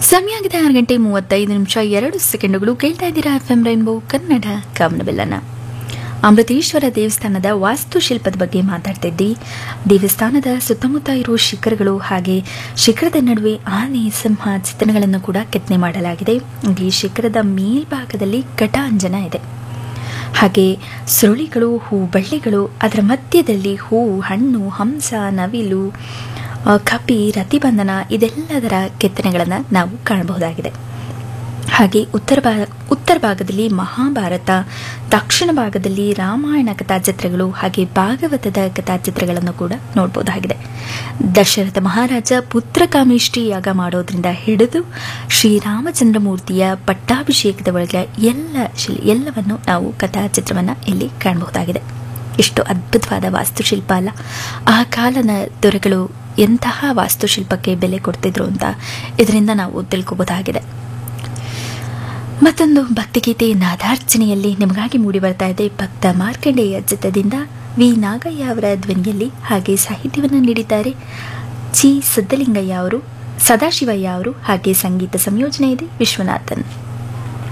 ಸಮಯ ಆಗಿದೆ ಆರು ಗಂಟೆ ಮೂವತ್ತೈದು ನಿಮಿಷ ಎರಡು ಸೆಕೆಂಡುಗಳು ಕೇಳ್ತಾ ಇದ್ದೀರಾ ಎಫ್ ಎಂ ರೈನ್ಬೋ ಕನ್ನಡ ಕವನಬೆಲ್ಲನ ಅಮೃತೇಶ್ವರ ದೇವಸ್ಥಾನದ ವಾಸ್ತುಶಿಲ್ಪದ ಬಗ್ಗೆ ಮಾತಾಡ್ತಿದ್ದಿ ದೇವಸ್ಥಾನದ ಸುತ್ತಮುತ್ತ ಇರುವ ಶಿಖರಗಳು ಹಾಗೆ ಶಿಖರದ ನಡುವೆ ಆನೆ ಸಿಂಹ ಚಿತ್ರಣಗಳನ್ನು ಕೂಡ ಕೆತ್ತನೆ ಮಾಡಲಾಗಿದೆ ಈ ಶಿಖರದ ಮೇಲ್ಭಾಗದಲ್ಲಿ ಘಟಾಂಜನ ಇದೆ ಹಾಗೆ ಸುರುಳಿಗಳು ಹೂ ಬಳ್ಳಿಗಳು ಅದರ ಮಧ್ಯದಲ್ಲಿ ಹೂ ಹಣ್ಣು ಹಂಸ ನವಿಲು ಆ, ಕಪಿ ರತಿಬಂಧನ ಇದೆಲ್ಲದರ ಕೆತ್ತನೆಗಳನ್ನು ನಾವು ಕಾಣಬಹುದಾಗಿದೆ ಹಾಗೆ ಉತ್ತರ ಭಾಗ ಉತ್ತರ ಭಾಗದಲ್ಲಿ ಮಹಾಭಾರತ ದಕ್ಷಿಣ ಭಾಗದಲ್ಲಿ ರಾಮಾಯಣ ಕಥಾಚಿತ್ರಗಳು ಹಾಗೆ ಭಾಗವತದ ಕಥಾಚಿತ್ರಗಳನ್ನು ಕೂಡ ನೋಡಬಹುದಾಗಿದೆ ದಶರಥ ಮಹಾರಾಜ ಪುತ್ರಕಾಮೇಷ್ಟಿ ಯಾಗ ಮಾಡೋದ್ರಿಂದ ಹಿಡಿದು ಶ್ರೀರಾಮಚಂದ್ರ ಮೂರ್ತಿಯ ಪಟ್ಟಾಭಿಷೇಕದವರೆಗೆ ಎಲ್ಲ ಶಿಲ್ ಎಲ್ಲವನ್ನು ನಾವು ಕಥಾಚಿತ್ರವನ್ನು ಇಲ್ಲಿ ಕಾಣಬಹುದಾಗಿದೆ ಎಷ್ಟು ಅದ್ಭುತವಾದ ವಾಸ್ತುಶಿಲ್ಪ ಅಲ್ಲ ಆ ಕಾಲದ ದೊರೆಗಳು ಎಂತಹ ವಾಸ್ತುಶಿಲ್ಪಕ್ಕೆ ಬೆಲೆ ಕೊಡ್ತಿದ್ರು ಅಂತ ಇದರಿಂದ ನಾವು ತಿಳ್ಕೊಬೋದಾಗಿದೆ ಮತ್ತೊಂದು ಭಕ್ತಿಗೀತೆ ನಾದಾರ್ಚನೆಯಲ್ಲಿ ನಿಮಗಾಗಿ ಮೂಡಿ ಬರ್ತಾ ಇದೆ ಭಕ್ತ ಮಾರ್ಕಂಡೇಯ ಚಿತ್ತದಿಂದ ವಿ ನಾಗಯ್ಯ ಅವರ ಧ್ವನಿಯಲ್ಲಿ ಹಾಗೆ ಸಾಹಿತ್ಯವನ್ನು ನೀಡಿದ್ದಾರೆ ಜಿ ಸಿದ್ದಲಿಂಗಯ್ಯ ಅವರು ಸದಾಶಿವಯ್ಯ ಅವರು ಹಾಗೆ ಸಂಗೀತ ಸಂಯೋಜನೆ ಇದೆ ವಿಶ್ವನಾಥನ್